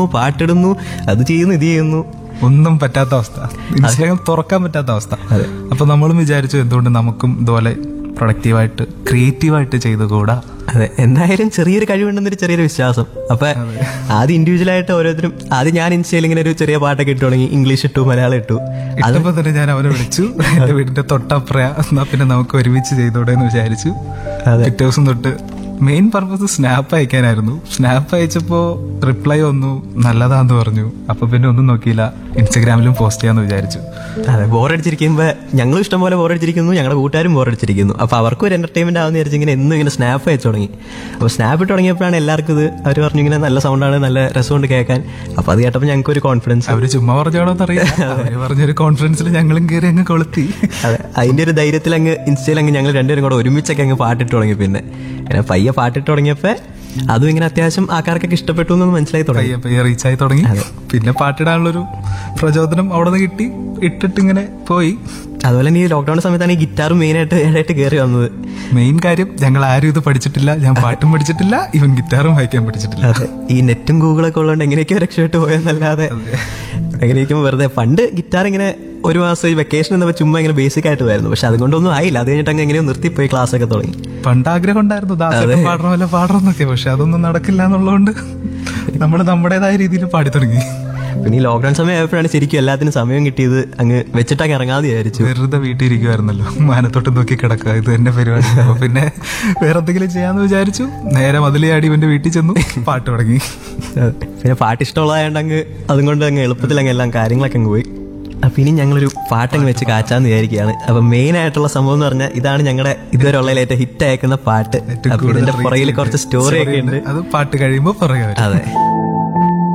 പാട്ടിടുന്നു അത് ചെയ്യുന്നു ഇത് ചെയ്യുന്നു ഒന്നും പറ്റാത്ത അവസ്ഥ ഇൻസ്റ്റാഗ്രാം തുറക്കാൻ പറ്റാത്ത അവസ്ഥ അപ്പൊ നമ്മളും വിചാരിച്ചു എന്തുകൊണ്ട് നമുക്കും ഇതുപോലെ പ്രൊഡക്റ്റീവായിട്ട് ക്രിയേറ്റീവായിട്ട് ചെയ്തുകൂടാ അതെ എന്തായാലും ചെറിയൊരു കഴിവുണ്ടെന്നൊരു ചെറിയൊരു വിശ്വാസം അപ്പൊ ആദ്യം ഇൻഡിവിജ്വൽ ആയിട്ട് ഓരോരുത്തരും ആദ്യം ഞാൻ ഇൻസ്റ്റയിൽ ഇങ്ങനെ ഒരു ചെറിയ പാട്ടൊക്കെ ഇട്ടു തുടങ്ങി ഇംഗ്ലീഷ് ഇട്ടു മലയാളം ഇട്ടു ഇട്ടപ്പോ തന്നെ ഞാൻ അവനെ വിളിച്ചു എന്റെ വീടിന്റെ തൊട്ടപ്പുറ എന്നാ പിന്നെ നമുക്ക് ഒരുമിച്ച് ചെയ്തൂടെ എന്ന് വിചാരിച്ചു അതെ. പിറ്റേ ദിവസം തൊട്ട് മെയിൻ പർപ്പസ് സ്നാപ്പ് അയക്കാനായിരുന്നു സ്നാപ്പ് അയച്ചപ്പോ റിപ്ലൈ വന്നു നല്ലതാന്ന് പറഞ്ഞു അപ്പൊ പിന്നെ ഒന്നും നോക്കിയില്ല ഇൻസ്റ്റഗ്രാമിലും പോസ്റ്റ് ചെയ്യാന്ന് വിചാരിച്ചു അതെ ബോറടിച്ചിരിക്കുമ്പോ ഞങ്ങളും ഇഷ്ടംപോലെ ബോറടിച്ചിരിക്കുന്നു ഞങ്ങളുടെ കൂട്ടുകാരും ബോറടിച്ചിരിക്കുന്നു അപ്പൊ അവർക്കും ഒരു എന്റർടൈൻമെന്റ് ആവുന്ന വിചാരിച്ച് ഇങ്ങനെ എന്നും ഇങ്ങനെ സ്നാപ്പ് അയച്ചു തുടങ്ങി അപ്പൊ സ്നാപ്പ് ഇട്ട് തുടങ്ങിയപ്പോഴാണ് എല്ലാവർക്കും ഇത് അവർ പറഞ്ഞു ഇങ്ങനെ നല്ല സൗണ്ടാണ് നല്ല രസമുണ്ട് കേൾക്കാൻ അപ്പൊ അത് കേട്ടപ്പോൾ ഞങ്ങൾക്ക് ഒരു കോൺഫിഡൻസ് അവര് ചുമ്മാ പറഞ്ഞോളോന്ന് അറിയാം അവര് പറഞ്ഞൊരു കോൺഫിഡൻസിൽ ഞങ്ങളും കയറി അങ്ങ് കൊളുത്തി അതെ അതിന്റെ ഒരു ധൈര്യത്തിൽ അങ്ങ് ഇൻസ്റ്റയിൽ അങ്ങ് ഞങ്ങൾ രണ്ടുപേരും കൂടെ ഒരുമിച്ചൊക്കെ അങ്ങ് പാട്ടിട്ട് തുടങ്ങി പിന്നെ ഇങ്ങനെ പയ്യെ പാട്ടിട്ട് തുടങ്ങിയപ്പോ അതും ഇങ്ങനെ അത്യാവശ്യം ആൾക്കാർക്കൊക്കെ ഇഷ്ടപ്പെട്ടു എന്ന് മനസ്സിലായി തുടങ്ങി പയ്യെ പയ്യെ റീച്ച് ആയി തുടങ്ങി പിന്നെ പാട്ടിടാനുള്ളൊരു പ്രചോദനം അവിടെ നിന്ന് കിട്ടി ഇട്ടിട്ട് ഇങ്ങനെ പോയി അതുപോലെ തന്നെ ഈ ലോക്ക്ഡൌൺ സമയത്താണ് ഈ ഗിറ്റാർ മെയിൻ ആയിട്ട് ഇടയായിട്ട് കയറി വന്നത് മെയിൻ കാര്യം ഞങ്ങൾ ആരും ഇത് പഠിച്ചിട്ടില്ല ഞാൻ പാട്ടും പഠിച്ചിട്ടില്ല ഇവൻ ഗിറ്റാറും വായിക്കാൻ പഠിച്ചിട്ടില്ല അതെ ഈ നെറ്റും ഗൂഗിളൊക്കെ ഉള്ളതുകൊണ്ട് എങ്ങനെയൊക്കെയോ രക്ഷപ്പെട്ട് പോയെന്നല്ലാതെ എങ്ങനെയൊക്കെ വെറുതെ പണ്ട് ഗിറ്റാർ ഇങ്ങനെ ഒരു മാസം ഈ വെക്കേഷൻ എന്നപ്പോൾ ചുമ്മാ ഇങ്ങനെ ബേസിക് ആയിട്ട് വരുന്നു പക്ഷെ അതുകൊണ്ടൊന്നും ആയില്ല അത് കഴിഞ്ഞിട്ട് അങ്ങ് എങ്ങനെയോ നിർത്തിപ്പോയി ക്ലാസ് ഒക്കെ തുടങ്ങി പണ്ട് ആഗ്രഹം ഉണ്ടായിരുന്നു ദാസേട്ടൻ പാടണമല്ല പാടണമെന്നൊക്കെ പക്ഷെ അതൊന്നും നടക്കില്ല എന്നുള്ളതുകൊണ്ട് നമ്മൾ നമ്മുടേതായ രീതിയിൽ പാടി തുടങ്ങി പിന്നെ ഈ ലോക്ക്ഡൌൺ സമയം ആയപ്പോഴാണ് ശരിക്കും എല്ലാത്തിനും സമയം കിട്ടിയത് അങ്ങ് വെച്ചിട്ടങ്ങ് ഇറങ്ങാതെ വിചാരിച്ചു വെറുതെ വീട്ടിൽ ഇരിക്കുമായിരുന്നല്ലോ മാനത്തോട്ട് നോക്കി കിടക്കുക ഇത് എന്റെ പരിപാടി അപ്പൊ പിന്നെ വേറെ എന്തെങ്കിലും ചെയ്യാന്ന് വിചാരിച്ചു നേരെ മതിലയാടി ഇവന്റെ വീട്ടിൽ ചെന്നു പാട്ട് തുടങ്ങി അതെ. പിന്നെ പാട്ട് ഇഷ്ടമുള്ളതായതുകൊണ്ട് അങ്ങ് അതും കൊണ്ട് അങ്ങ് എളുപ്പത്തിൽ അങ്ങ് എല്ലാം കാര്യങ്ങളൊക്കെ അങ്ങ് പോയി അപ്പൊ ഇനി ഞങ്ങളൊരു പാട്ടങ്ങ് വെച്ച് കാച്ചാന്ന് വിചാരിക്കുകയാണ് അപ്പൊ മെയിൻ ആയിട്ടുള്ള സംഭവം എന്ന് പറഞ്ഞാൽ ഇതാണ് ഞങ്ങളുടെ ഇതുവരെ ഉള്ളതിൽ ഏറ്റവും ഹിറ്റ് അയക്കുന്ന പാട്ട് ഏറ്റവും അപ്പൊ കൂടുതൽ ഇതിന്റെ reach പുറകിൽ കുറച്ച് സ്റ്റോറി ഒക്കെ ഉണ്ട് അത് പാട്ട് കഴിയുമ്പോ പറയുക അതെ